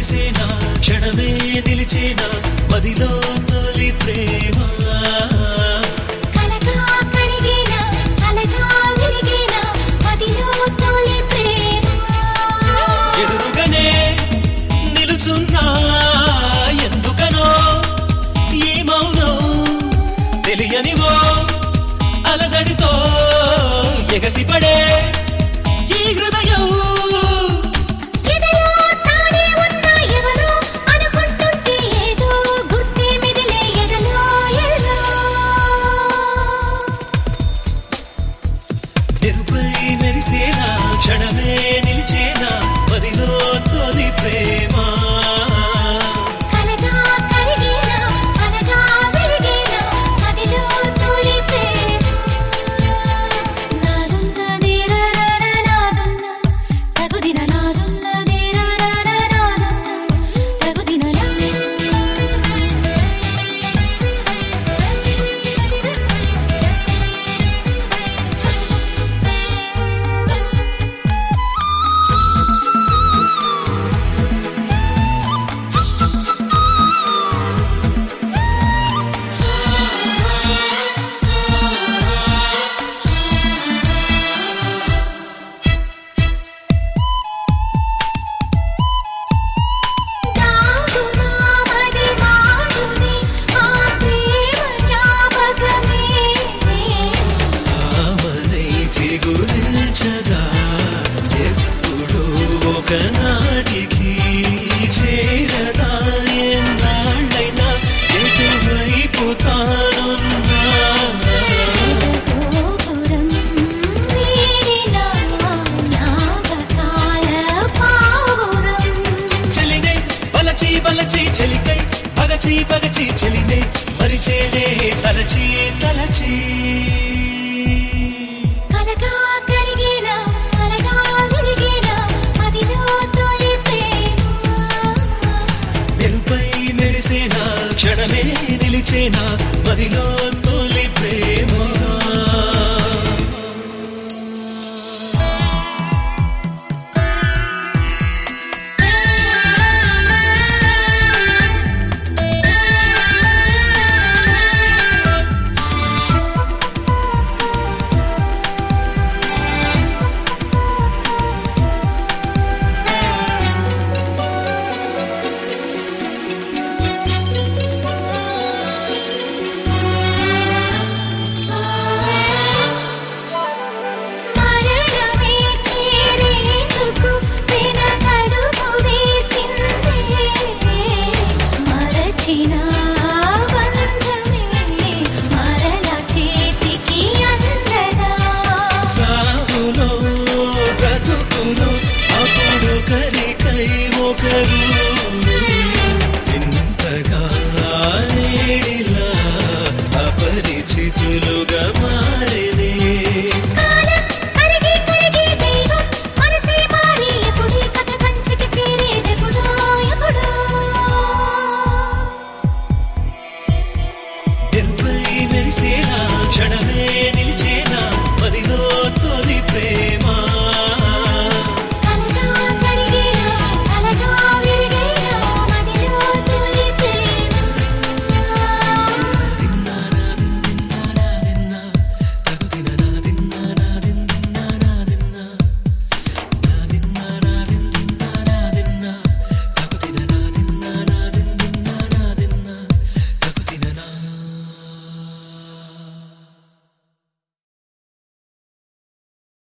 మెరిసేనా క్షణమే నిలిచేనా మదిలో తొలి ప్రేమ కలగా కరిగేనా అలగా విరిగేనా మదిలో తొలి ప్రేమ ఎదురుగానే నిలుచున్నా ఎందుకనో ఈ మౌనం తెలియనివో అలజడితో ఎగసిపడే ఈ హృదయం ఎదలో తానే ఉన్నా ఎవరో అనుకుంటుంటే ఏదో గుర్తే మిదిలే ఎదలో ఎల్లో తెరుపై మెరిసేనా క్షణమే నిలిచేనా మదిలో తొలి ప్రేమ కలగా కరిగేనా అలగా విరిగేనా మదిలో తొలి ప్రేమ నాదున్నది రరర నాదున్న తగుదిన నాదున్నది రరర నాదున్న తగుదిన దాగునా మది మాటుని ఆ ప్రేమ జ్ఞాపకమే ఆమనై చిగురించగా ఎప్పుడు ఒకనాటికి చేరదా ఎన్నాళ్ళైనా ఎటువైపు తానున్నా గోపురం వీడిన జ్ఞాపకాల పావురం చెలినై వలచి వలచి చెలికై పగచి పగచి చెలినై మరిచేనే తలచి తలచి కలగా కరిగేనా కలగా విరిగేనా మదిలో తొలి ప్రేమ మెరుపై మెరిసేనా క్షణమే నిలిచేనా